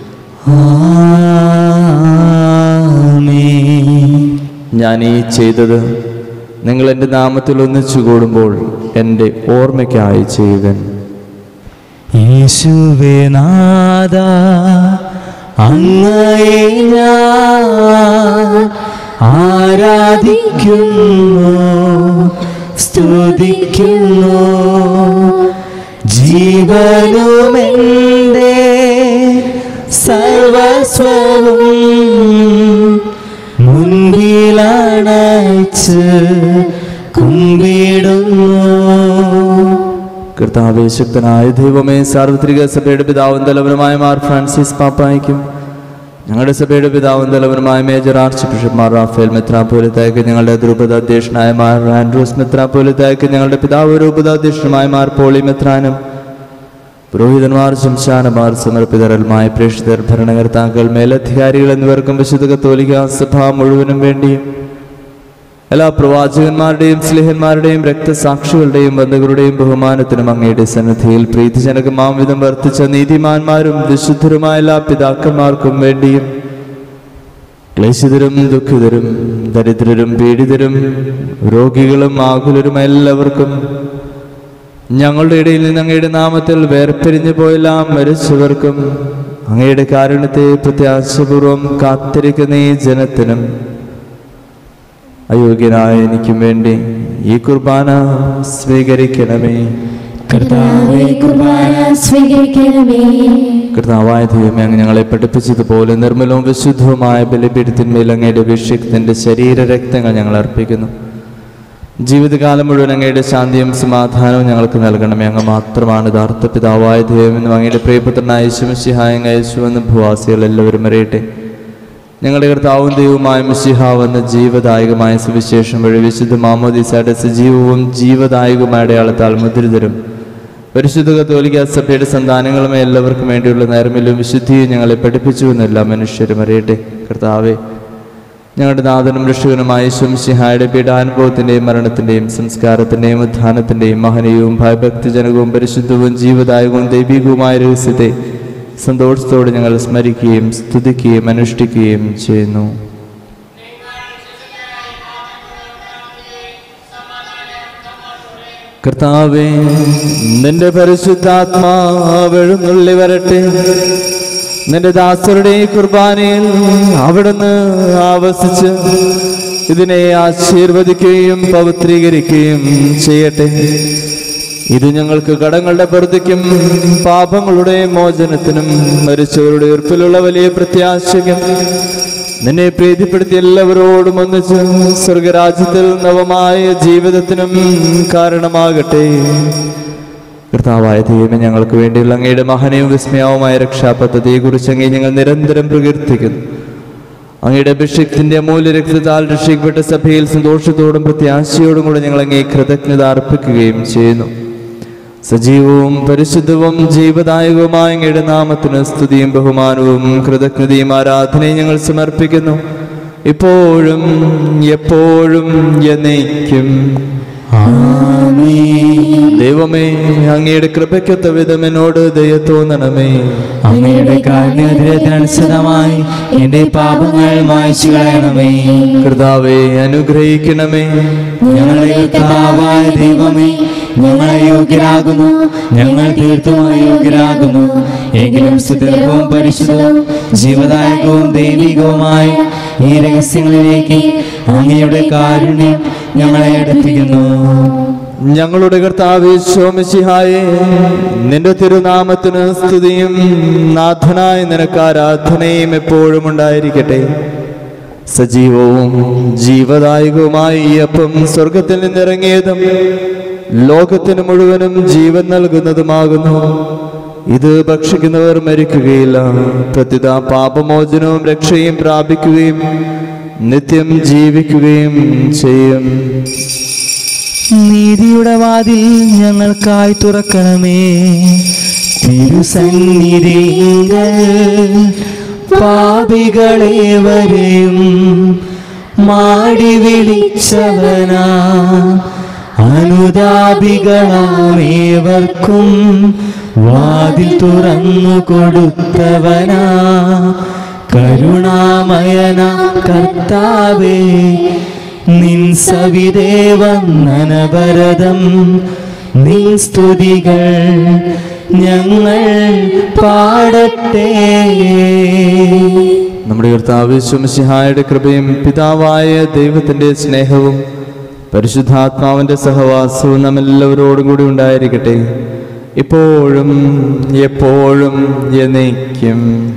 ആമേൻ ഞാൻ ഈ ചെയ്തത് നിങ്ങൾ എൻ്റെ നാമത്തിൽ ഒന്നിച്ചു കൂടുമ്പോൾ എൻ്റെ ഓർമ്മയ്ക്കായി ചെയ്യുവൻ യേശുവേ നാദ അങ്ങയെ ഞാൻ ആരാധിക്കുന്നു സ്തുതിക്കുന്നു ജീവനുമെൻ്റെ സർവസ്വവും മുൻപിലണച്ച് കുമ്പിടുന്നു കർത്താവേ ശക്തനായ ദൈവമേ സാർവത്രിക സഭയുടെ പിതാവും തലവനുമായ മാർ ഫ്രാൻസിസ് പാപ്പായ്ക്കും ഞങ്ങളുടെ സഭയുടെ പിതാവും തലവനുമായ major archbishop Mar Raphael മെത്രാപോലിത്തായ്ക്ക് ഞങ്ങളുടെ ദ്രുപത അധ്യക്ഷനായ മാർ ആൻഡ്രൂസ് മെത്രാപോലിത്തായ്ക്ക് ഞങ്ങളുടെ പിതാവ് രൂപത അധ്യക്ഷനുമായ മാർ പോളി മെത്രാനും പുരോഹിതന്മാർ ശംശാനമാർ സമർപ്പിതരൽമായ പ്രേക്ഷിതർ ഭരണകർത്താക്കൾ മേലധികാരികൾ എന്നിവർക്കും വിശുദ്ധ കത്തോലിക്ക സഭ മുഴുവനും വേണ്ടിയും എല്ലാ പ്രവാചകന്മാരുടെയും സ്ലിഹന്മാരുടെയും രക്തസാക്ഷികളുടെയും ബന്ധുക്കളുടെയും ബഹുമാനത്തിനും അങ്ങയുടെ സന്നിധിയിൽ പ്രീതിജനകമാം വിധം വർത്തിച്ച നീതിമാന്മാരും വിശുദ്ധരുമായ എല്ലാ പിതാക്കന്മാർക്കും വേണ്ടിയും ക്ലേശിതരും ദുഃഖിതരും ദരിദ്രരും പീഡിതരും രോഗികളും ആകുലരും എല്ലാവർക്കും ഞങ്ങളുടെ ഇടയിൽ നിന്ന് അങ്ങയുടെ നാമത്തിൽ വേർപിരിഞ്ഞു പോയെല്ലാം മരിച്ചവർക്കും അങ്ങയുടെ കാരുണ്യത്തെ പ്രത്യാശപൂർവം കാത്തിരിക്കുന്ന ഈ ജനത്തിനും അയോഗ്യനായ എനിക്കും വേണ്ടി ഈ കുർബാന സ്വീകരിക്കണമേ കർത്താവേ കുർബാന സ്വീകരിക്കണമേ കർത്താവായ ദൈവമേ അങ്ങ് ഞങ്ങളെ പഠിപ്പിച്ചതുപോലെ നിർമ്മലവും വിശുദ്ധവുമായ ബലിപീഠത്തിന്മേൽ അങ്ങയുടെ അഭിഷേകത്തിൻ്റെ ശരീര രക്തങ്ങൾ ഞങ്ങൾ അർപ്പിക്കുന്നു ജീവിതകാലം മുഴുവൻ അങ്ങയുടെ ശാന്തിയും സമാധാനവും ഞങ്ങൾക്ക് നൽകണമേ അങ്ങ് മാത്രമാണ് യഥാർത്ഥ പിതാവായ ദൈവമെന്നും അങ്ങയുടെ പ്രിയപുത്രനായ യേശുമിശിഹായ യേശുവെന്ന് ഭൂവാസികൾ എല്ലാവരും അറിയട്ടെ ഞങ്ങളുടെ കർത്താവും ദൈവവുമായ മിശിഹ വന്ന ജീവദായകമായ സുവിശേഷം വഴി വിശുദ്ധ മാമോദിസയുടെ സജീവവും ജീവദായകവുമായ അടയാളത്താൽ മുദ്രിതരും പരിശുദ്ധ കത്തോലിക്ക സഭയുടെ സന്താനങ്ങളുമേ എല്ലാവർക്കും വേണ്ടിയുള്ള നേർമലും വിശുദ്ധിയും ഞങ്ങളെ പഠിപ്പിച്ചു എന്ന് എല്ലാ മനുഷ്യരും അറിയട്ടെ കർത്താവെ ഞങ്ങളുടെ നാഥനും രക്ഷകനുമായ ശംസിഹായുടെ പീഡാനുഭവത്തിൻ്റെയും മരണത്തിൻ്റെയും സംസ്കാരത്തിൻ്റെയും ഉത്ഥാനത്തിൻ്റെയും മഹനീയവും ഭയഭക്തിജനകവും പരിശുദ്ധവും ജീവദായകവും ദൈവികവുമായ രഹസ്യത്തെ സന്തോഷത്തോടെ ഞങ്ങൾ സ്മരിക്കുകയും സ്തുതിക്കുകയും അനുഷ്ഠിക്കുകയും ചെയ്യുന്നു കർത്താവേ നിന്റെ പരിശുദ്ധാത്മാവെഴുന്നള്ളി വരട്ടെ നിന്റെ ദാസരുടെ ഈ കുർബാനയിൽ അവിടുന്ന് ആവസിച്ച് ഇതിനെ ആശീർവദിക്കുകയും പവിത്രീകരിക്കുകയും ചെയ്യട്ടെ ഇത് ഞങ്ങൾക്ക് കടങ്ങളുടെ പ്രതിക്കും പാപങ്ങളുടെ മോചനത്തിനും മരിച്ചവരുടെ ഉയർപ്പിലുള്ള വലിയ പ്രത്യാശയ്ക്കും നിന്നെ പ്രീതിപ്പെടുത്തി എല്ലാവരോടും ഒന്നിച്ച് സ്വർഗരാജ്യത്തിൽ നവമായ ജീവിതത്തിനും കാരണമാകട്ടെ കർത്താവായ ദൈവമേ ഞങ്ങൾക്ക് വേണ്ടിയുള്ള അങ്ങയുടെ മഹനയും വിസ്മയവുമായ രക്ഷാപദ്ധതിയെക്കുറിച്ച് അങ്ങേ ഞങ്ങൾ നിരന്തരം പ്രകീർത്തിക്കുന്നു അങ്ങയുടെ അഭിഷേകത്തിന്റെ അമൂല്യ രക്തത്താൽ രക്ഷിക്കപ്പെട്ട സഭയിൽ സന്തോഷത്തോടും പ്രത്യാശയോടും കൂടെ ഞങ്ങൾ അങ്ങേ കൃതജ്ഞത അർപ്പിക്കുകയും ചെയ്യുന്നു സജീവവും പരിശുദ്ധവും ജീവദായകവുമായ അങ്ങയുടെ നാമത്തിന് സ്തുതിയും ബഹുമാനവും കൃതജ്ഞതയും ആരാധനയും ഞങ്ങൾ സമർപ്പിക്കുന്നു ഇപ്പോഴും എപ്പോഴും എന്നേക്കും ദൈവമേ അങ്ങയുടെ കൃപയ്ക്കൊത്ത വിധം എന്നോട് ദയ തോന്നണമേ അങ്ങയുടെ കാരുണ്യത്തിനനുസൃതമായി എന്റെ പാപങ്ങൾ മായ്ച്ചു കളയണമേ കർത്താവെ അനുഗ്രഹിക്കണമേ ഞങ്ങളെ കർത്താവായ ദൈവമേ ഞങ്ങളെ യോഗ്യരാകുന്നു ഞങ്ങൾ തീർത്തും അയോഗ്യരാകുന്നു എങ്കിലും സുദീർഘവും പരിശുദ്ധവും ജീവദായകവും ദൈവികവുമായ ഈ രഹസ്യങ്ങളിലേക്ക് അങ്ങയുടെ കാരുണ്യം ഞങ്ങളെ അടുപ്പിക്കുന്നു ഞങ്ങളുടെ കർത്താവ് ശോമിശിഹായെ നിന്റെ തിരുനാമത്തിന് സ്തുതിയും നാഥനായ നിനക്ക് ആരാധനയും എപ്പോഴും ഉണ്ടായിരിക്കട്ടെ സജീവവും ജീവദായകവുമായ ഈ അപ്പം സ്വർഗത്തിൽ നിന്നിറങ്ങിയതും ലോകത്തിന് മുഴുവനും ജീവൻ നൽകുന്നതുമാകുന്നു ഇത് ഭക്ഷിക്കുന്നവർ മരിക്കുകയില്ല പ്രത്യുത പാപമോചനവും രക്ഷയും പ്രാപിക്കുകയും നിത്യം ജീവിക്കുകയും ചെയ്യും നീതിയുടെ വാതിൽ ഞങ്ങൾക്കായി തുറക്കണമേ തിരുസന്നിധികൾ പാപികളെ വരെയും മാടി വിളിച്ചവനാ അനുതാപികളാമേവർക്കും വാതിൽ തുറന്നു കൊടുത്തവനാ കരുണാമയന കർത്താവേ നിൻ സവിദേവന്നനവരതം നിൻ സ്തുതികൾ ഞങ്ങൾ പാടട്ടെ നമ്മുടെ കർത്താവ് ശുമസിഹായുടെ കൃപയും പിതാവായ ദൈവത്തിന്റെ സ്നേഹവും പരിശുദ്ധാത്മാവിന്റെ സഹവാസവും നമ്മെല്ലാവരോടും കൂടി ഉണ്ടായിരിക്കട്ടെ ഇപ്പോഴും എപ്പോഴും എന്നേക്കും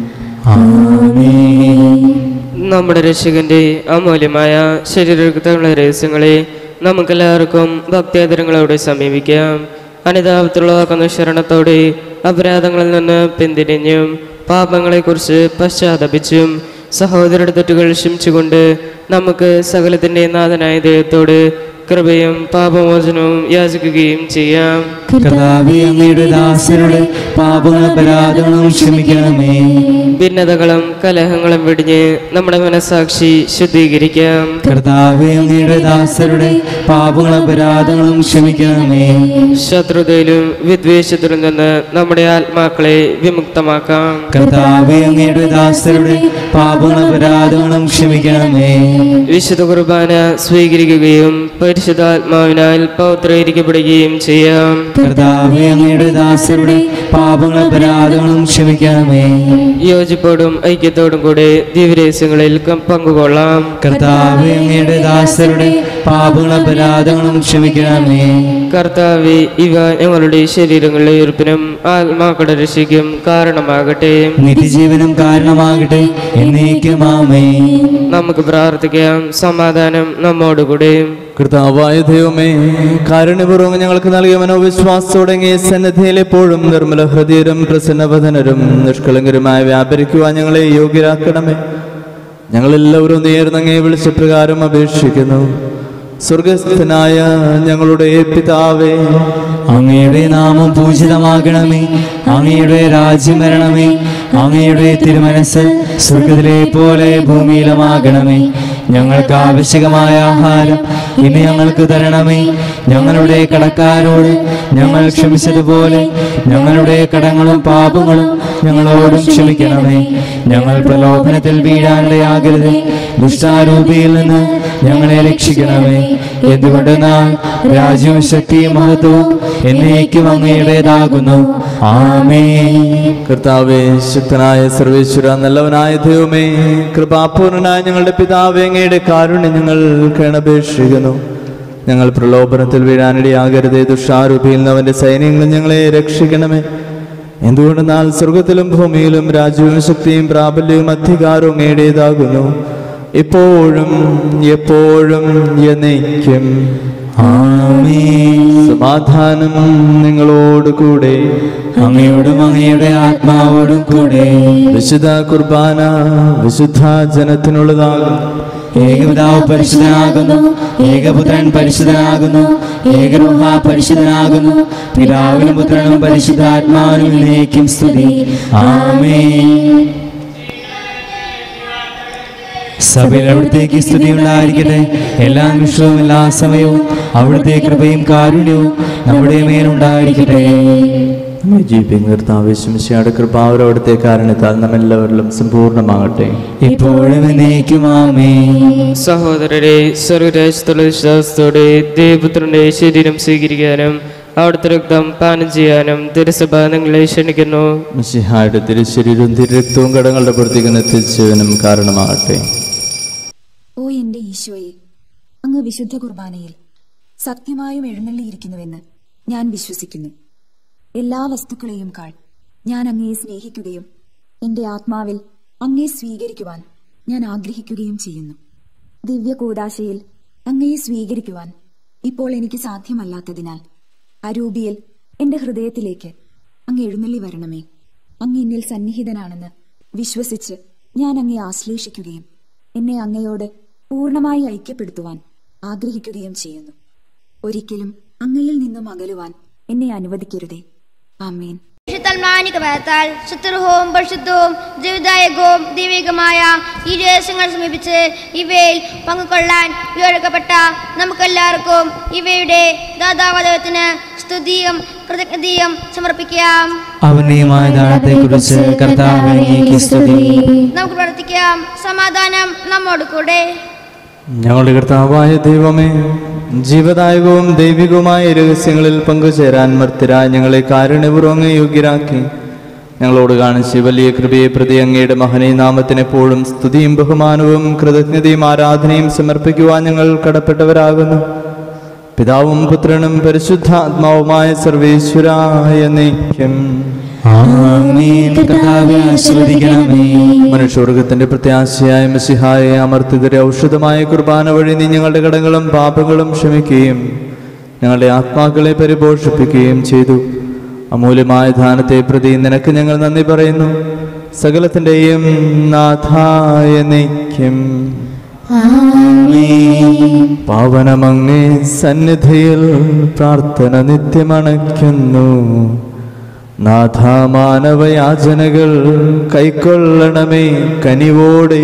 നമ്മുടെ രക്ഷകന്റെ അമൂല്യമായ ശരീരങ്ങളുടെ രഹസ്യങ്ങളെ നമുക്കെല്ലാവർക്കും ഭക്തിയാദരങ്ങളോടെ സമീപിക്കാം അനിതാപത്തിലുള്ളതാക്കുന്ന ശരണത്തോടെ അപരാധങ്ങളിൽ നിന്ന് പിന്തിരിഞ്ഞും പാപങ്ങളെക്കുറിച്ച് പശ്ചാത്തപിച്ചും സഹോദരരുടെ തെറ്റുകൾ ക്ഷമിച്ചുകൊണ്ട് നമുക്ക് സകലത്തിൻ്റെ നാഥനായ ദൈവത്തോട് കൃപയും പാപമോചനവും യാചിക്കുകയും ചെയ്യാം കർത്താവേ അങ്ങയുടെ ദാസരുടെ പാപങ്ങൾ അപരാധങ്ങളും ക്ഷമിക്കണമേ ഭിന്നതകളും കലഹങ്ങളും വെടിഞ്ഞ് നമ്മുടെ മനസാക്ഷി ശുദ്ധീകരിക്കാം കർത്താവേ അങ്ങയുടെ ദാസരുടെ പാപങ്ങൾ അപരാധങ്ങളും ക്ഷമിക്കണമേ ശത്രുതയിലും വിദ്വേഷത്തിലും നിന്ന് നമ്മുടെ ആത്മാക്കളെ വിമുക്തമാക്കാം കർത്താവേ അങ്ങയുടെ ദാസരുടെ പാപങ്ങൾ അപരാധങ്ങളും ക്ഷമിക്കണമേ വിശുദ്ധ കുർബാന സ്വീകരിക്കുകയും പരിശുദ്ധാത്മാവിനാൽ പൗത്രീകരിക്കപ്പെടുകയും ചെയ്യാം കർത്താവേ അങ്ങയുടെ ദാസരുടെ പാപങ്ങൾ അപരാധങ്ങളും ക്ഷമിക്കണമേ യോജിപ്പോടും ഐക്യത്തോടും കൂടെ ദിവ്യരഹസ്യങ്ങളിൽ കം- പങ്കുകൊള്ളാം കർത്താവേ അങ്ങയുടെ ദാസരുടെ പാപങ്ങൾ അപരാധങ്ങളും ക്ഷമിക്കണമേ കർത്താവെ ഇവ ഞങ്ങളുടെ ശരീരങ്ങളുടെ ഉയർപ്പിനും ആത്മാക്കളുടെ രക്ഷയ്ക്കും കാരണമാകട്ടെ നിത്യജീവനം കാരണമാകട്ടെ എന്നേക്കും ആമേ നമുക്ക് പ്രാർത്ഥിക്കാം സമാധാനം നമ്മോടുകൂടെ കർത്താവായ ദൈവമേ കാരുണ്യപൂർവ്വം ഞങ്ങൾക്ക് നൽകിയ മനോവിശ്വാസത്തോടെ അങ്ങേ സന്നദ്ധയിൽ എപ്പോഴും നിർമ്മല ഹൃദയരും പ്രസന്നവദനരും നിഷ്കളങ്കരുമായി വ്യാപരിക്കുവാൻ ഞങ്ങളെ യോഗ്യരാക്കണമേ ഞങ്ങളെല്ലാവരും നേർന്നങ്ങേ വിളിച്ച പ്രകാരം അപേക്ഷിക്കുന്നു സ്വർഗസ്ഥനായ ഞങ്ങളുടെ പിതാവേ അങ്ങയുടെ നാമം പൂജിതമാകണമേ അങ്ങയുടെ രാജ്യം വരണമേ അങ്ങയുടെ തിരുമനസ് സ്വർഗത്തിലെ പോലെ ഭൂമിയിലുമാകണമേ ഞങ്ങൾക്ക് ആവശ്യകമായ ആഹാരം ഇന്ന് ഞങ്ങൾക്ക് തരണമേ ഞങ്ങളുടെ കടക്കാരോട് ഞങ്ങൾ ക്ഷമിച്ചതുപോലെ ഞങ്ങളുടെ കടങ്ങളും പാപങ്ങളും ഞങ്ങളോടും ക്ഷമിക്കണമേ ഞങ്ങൾ പ്രലോഭനത്തിൽ വീഴാനിടയാകരുത് ദുഷ്ടാരൂപിയിൽ നിന്ന് ഞങ്ങളെ രക്ഷിക്കണമേ എന്തുകൊണ്ടെന്നാൽ രാജ്യവും ശക്തിയും മഹത്വവും എന്നേക്കും അങ്ങയുടേതാകുന്നു ആമേ കർത്താവേ ശക്തനായ സർവേശ്വര നല്ലവനായ ദൈവമേ കൃപാപൂർണനായ ഞങ്ങളുടെ പിതാവേ അങ്ങയുടെ കാരുണ്യം ഞങ്ങൾ കേണപേക്ഷിക്കുന്നു ഞങ്ങൾ പ്രലോഭനത്തിൽ വീഴാനിടയാകരുതേ ദുഷാരൂപിയിൽ നിന്ന് അവന്റെ സൈന്യങ്ങൾ ഞങ്ങളെ രക്ഷിക്കണമേ എന്തുകൊണ്ടെന്നാൽ സ്വർഗത്തിലും ഭൂമിയിലും രാജ്യവും ശക്തിയും പ്രാബല്യവും അധികാരവും ഏടേതാകുന്നു ഇപ്പോഴും എപ്പോഴും എന്നേക്കും ആമേൻ സമാധാനം നിങ്ങളോട് കൂടെ അങ്ങയോടും അങ്ങയുടെ ആത്മാവോടും കൂടെ വിശുദ്ധ കുർബാന വിശുദ്ധ ജനത്തിനുള്ളതാകും ഏകപിതാവ് പരിശുദ്ധനാകുന്നു ഏകപുത്രൻ പരിശുദ്ധനാകുന്നു ഏകരൂഹ പരിശുദ്ധനാകുന്നു പിതാവിനും പുത്രനും പരിശുദ്ധാത്മാവിനും എന്നേക്കും സ്തുതി ആമേൻ സഭയിൽ അവിടുത്തേക്ക് സ്തുതി ഉണ്ടായിരിക്കട്ടെ എല്ലാ നിമിഷവും എല്ലാ സമയവും അവിടുത്തെ കൃപയും കാരുണ്യവും നമ്മുടെ മേലുണ്ടായിരിക്കട്ടെ നമ്മെ ജീവിപ്പിക്കുന്ന കർത്താവേശമിശയുടെ കൃപാവരം അവിടുത്തെ കാരണത്താൽ നമ്മെല്ലാവരിലും സമ്പൂർണ്ണമാകട്ടെ ഇപ്പോഴും എന്നേക്കും ആമേൻ സഹോദരരെ സ്വർഗരാജ്യത്തുള്ള വിശ്വാസത്തോടെ ദേവപുത്രന്റെ ശരീരം സ്വീകരിക്കാനും അവിടുത്തെ രക്തം പാനം ചെയ്യാനും തിരുസഭ നിങ്ങളെ ക്ഷണിക്കുന്നു മിശിഹായുടെ തിരുശരീരവും തിരുരക്തവും കടങ്ങളുടെ പ്രവർത്തിക്കുന്ന എത്തിച്ചവനും കാരണമാകട്ടെ ഓ എന്റെ ഈശോയെ അങ്ങ് വിശുദ്ധ കുർബാനയിൽ സത്യമായും എഴുന്നള്ളിയിരിക്കുന്നുവെന്ന് ഞാൻ വിശ്വസിക്കുന്നു എല്ലാ വസ്തുക്കളെയും കാൾ ഞാൻ അങ്ങയെ സ്നേഹിക്കുകയും എന്റെ ആത്മാവിൽ അങ്ങയെ സ്വീകരിക്കുവാൻ ഞാൻ ആഗ്രഹിക്കുകയും ചെയ്യുന്നു ദിവ്യ കൂടാശയിൽ അങ്ങയെ സ്വീകരിക്കുവാൻ ഇപ്പോൾ എനിക്ക് സാധ്യമല്ലാത്തതിനാൽ അരൂപിയിൽ എന്റെ ഹൃദയത്തിലേക്ക് അങ്ങ് എഴുന്നള്ളി വരണമേ അങ്ങ് എന്നിൽ സന്നിഹിതനാണെന്ന് വിശ്വസിച്ച് ഞാൻ അങ്ങയെ ആശ്ലേഷിക്കുകയും എന്നെ അങ്ങയോട് പൂർണ്ണമായി ഐക്യപ്പെടുത്തുവാൻ ആഗ്രഹിക്കുകയും ചെയ്യുന്നു ഒരിക്കലും അങ്ങയിൽ നിന്നും അകലുവാൻ എന്നെ അനുവദിക്കരുതേ ആമേൻ വിശുദ്ധൽമാനിക ഭയത്താൽ ശത്രുഹവും പരിശുദ്ധവും ജീവിതായകവും ദൈവികമായ ഈ രഹസ്യങ്ങൾ സമീപിച്ച് ഇവയിൽ പങ്കുകൊള്ളാൻ വിയോജിക്കപ്പെട്ട നമുക്കെല്ലാവർക്കും ഇവയുടെ ദാതാവദത്തിന് സ്തുതിയും കൃതജ്ഞതയും സമർപ്പിക്കാം അവന്യമായ ദാനത്തെ കുറിച്ച് കർത്താവ് അങ്ങേക്ക് സ്തുതി നമുക്ക് പ്രാർത്ഥിക്കാം സമാധാനം നമ്മോട് കൂടെ ഞങ്ങളുടെ കർത്താവായ ദൈവമേ ജീവദായകവും ദൈവികവുമായ രഹസ്യങ്ങളിൽ പങ്കുചേരാൻ മർത്തരായ ഞങ്ങളെ കാരുണ്യപൂർവ്വം യോഗ്യരാക്കി ഞങ്ങളോട് കാണിച്ച് വലിയ കൃപയെ പ്രതി അങ്ങയുടെ മഹനീയ നാമത്തിന് എപ്പോഴും സ്തുതിയും ബഹുമാനവും കൃതജ്ഞതയും ആരാധനയും സമർപ്പിക്കുവാൻ ഞങ്ങൾ കടപ്പെട്ടവരാകുന്നു പിതാവും പുത്രനും പരിശുദ്ധാത്മാവുമായ സർവേശ്വരായ നയിക്കും ആമേൻ കർത്താവെ ആശീർവദിക്കണമേ മനുഷ്യവർഗത്തിന്റെ പ്രത്യാശയായ മസിഹായെ അമർത്തിതരെ ഔഷധമായ കുർബാന വഴി നീ ഞങ്ങളുടെ കടങ്ങളും പാപങ്ങളും ക്ഷമിക്കുകയും ഞങ്ങളുടെ ആത്മാക്കളെ പരിപോഷിപ്പിക്കുകയും ചെയ്തു അമൂല്യമായ ദാനത്തെ പ്രതി നിനക്ക് ഞങ്ങൾ നന്ദി പറയുന്നു സകലത്തിൻ്റെയും നാഥായ നയിക്കും പാവനമങ്ങേ സന്നിധിയിൽ പ്രാർത്ഥന നിത്യമണയ്ക്കുന്നു നാഥ മാനവയാചനകൾ കൈക്കൊള്ളണമേ കനിവോടെ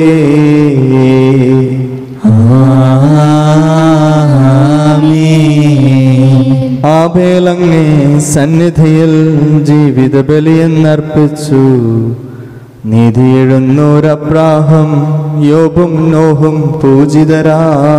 ആമേൻ ആബേലങ്ങേ സന്നിധിയിൽ ജീവിത ബലിയെന്നർപ്പിച്ചു നീതി എഴുന്നൂരപ്രാഹം യോബും നോഹും പൂജിതരാ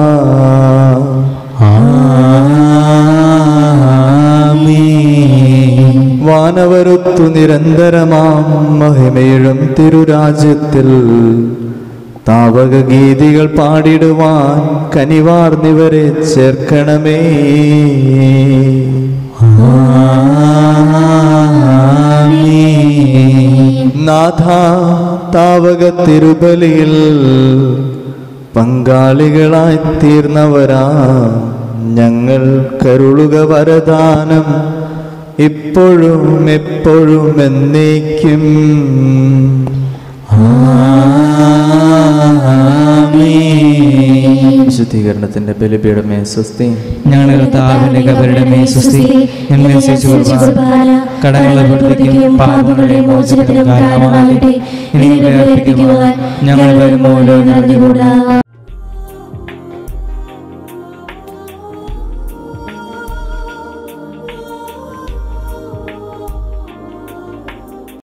ആമേൻ വാനവരുത്തു നിരന്തരമാം മഹിമയിഴും തിരുരാജ്യത്തിൽ താവക ഗീതികൾ പാടിടുവാൻ കനിവാർന്നിവരെ ചേർക്കണമേ ആമേൻ നാഥ താവക തിരുബലിയിൽ പങ്കാളികളായി തീർന്നവരാ ഞങ്ങൾ കരുളുക വരദാനം ഇപ്പോഴും എപ്പോഴും എന്നേക്കും ആമേൻ വിശുദ്ധീകരണത്തിന്റെ ബലിപീഠമേ സ്വസ്തി ഞങ്ങളുടെ കർത്താവിന്റെ കബരുടെ സ്വസ്തി ഞങ്ങളെ അനുസരിച്ച് കുർബാന കടങ്ങളുടെ പ്രവൃത്തിക്കും പാപങ്ങളുടെ മോചനത്തിനും കാരണമാകട്ടെ ഇനി അർപ്പിക്കുവാൻ ഞങ്ങൾ വരുമ്പോൾ നിറഞ്ഞുകൂടാ